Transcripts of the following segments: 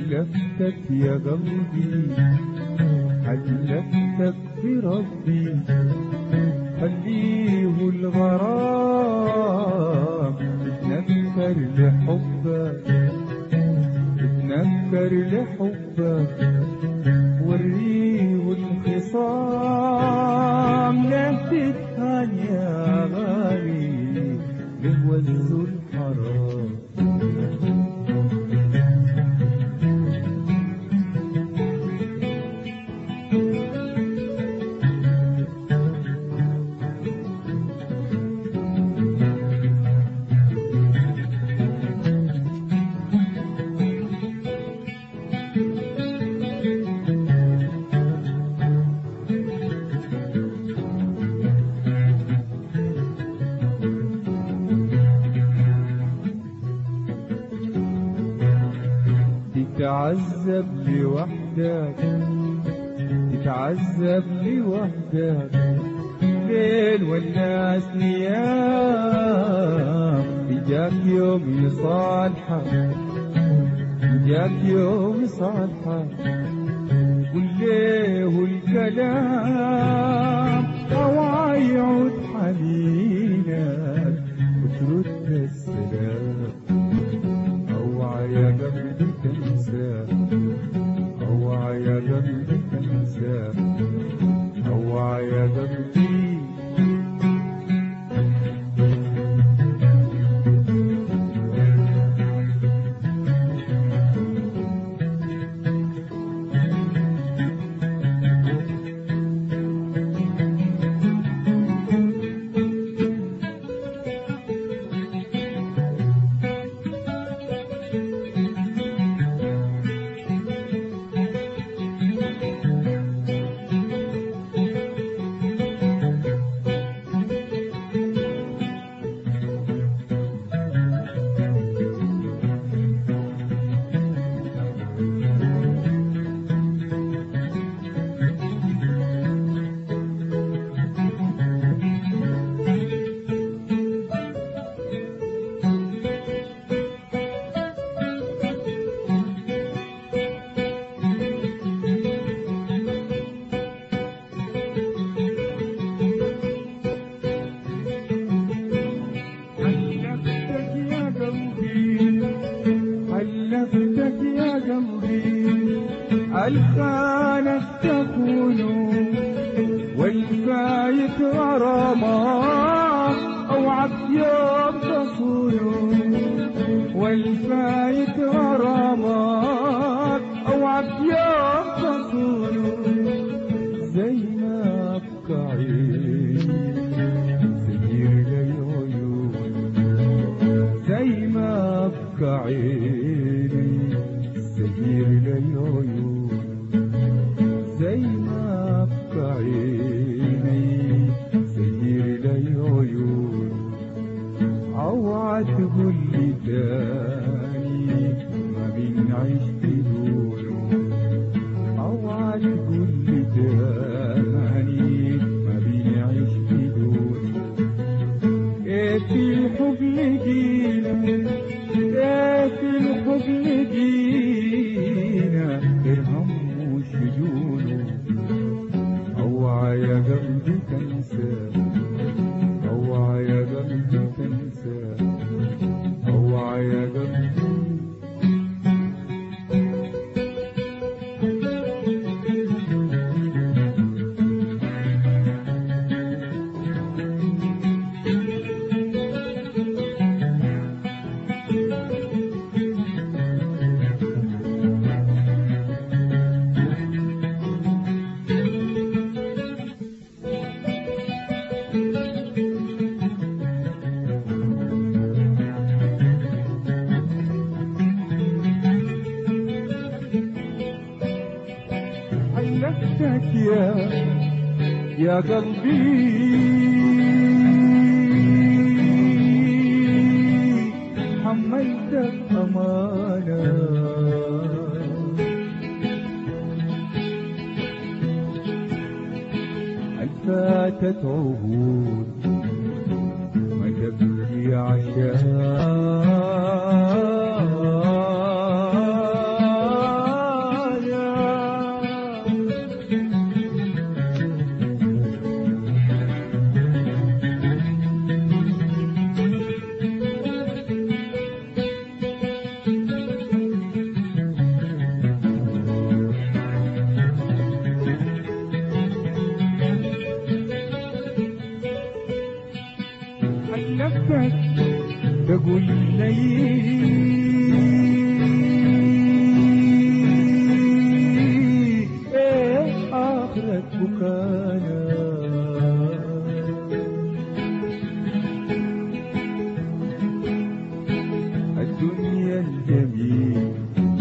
حلفتك يا قلبي حلفتك بربي خليه الغرام اتنكر لحبك اتنكر لحبك وريه الخصام لا تتهان يا غالي لهوز الحرام تتعذب لوحدك تتعذب لوحدك ليل والناس نيام جاك يوم يصالحك جاك يوم يصالحك قل ليه الكلام أو يعود حنينك وترد السلام اوعى يا قلبي تنسى اوعى يا قلبي تنسى اوعى يا قلبي حلفتك يا قلبي حلفتك يا قلبي الخانة تكون والفايت غرامات اوعك يوم تصون والفايت غرامات اوعك يوم تصون زي ما ابكى عيني سير لي عيوني زي ما ابكى عيني سير لي عيوني زي ما ابكى عيني سير لي عيوني اوعى تقول لي تاني ما بنعيش بدونه اوعى تقول لي تاني ما بنعيش بدونه ايه في الحب لقينا ايه في الحب لقينا ارهم وشجونه اوعى يا قلبي تنسى اوعى يا قلبي تنسى اوعى يا قلبي حلفتك يا يا قلبي حملتك أمانة الفاتت عهود ما تبكي عشان الجميل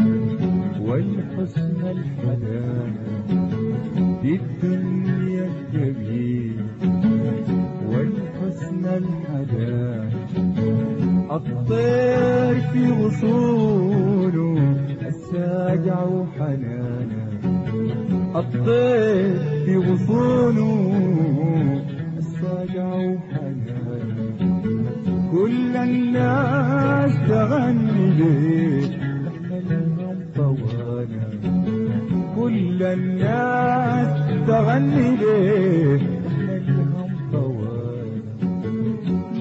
والحسن الحنان في الدنيا الجميل والحسن الحنان الطير في وصوله الساجع وحنانه الطير في غصونه الساجع وحنانه كل الناس تغني ليه احنا لهم طوانا كل الناس تغني ليه احنا لهم طوانا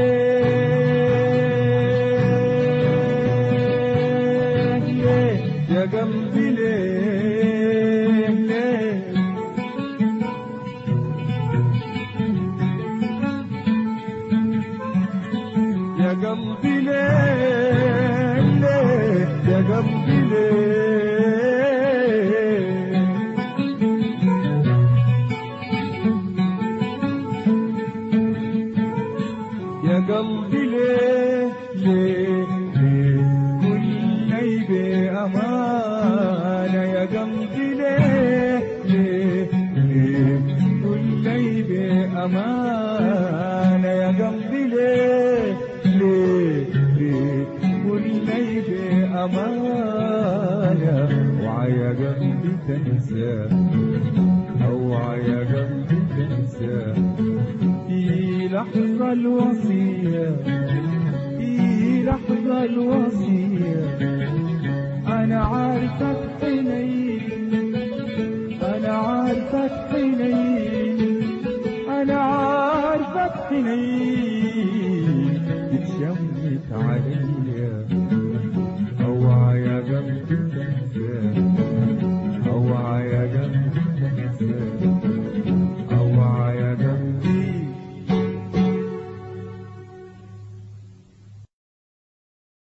ليه ليه يا قلبي ليه ليه يا قلبي ليه ليه يا قلبي ليه يا قلبي ليه ليه ليه كل بأمانة يا قلبي ليه ليه ليه كل بأمانة يا قلبي ليه ليه ليه كل بأمانة وعيا قلبي تنسى اوعى يا قلبي تنسى في لحظة الوصية في لحظة الوصية أنا عارفك حنين أنا عارفك حنين أنا عارفك حنين بتشمت عليا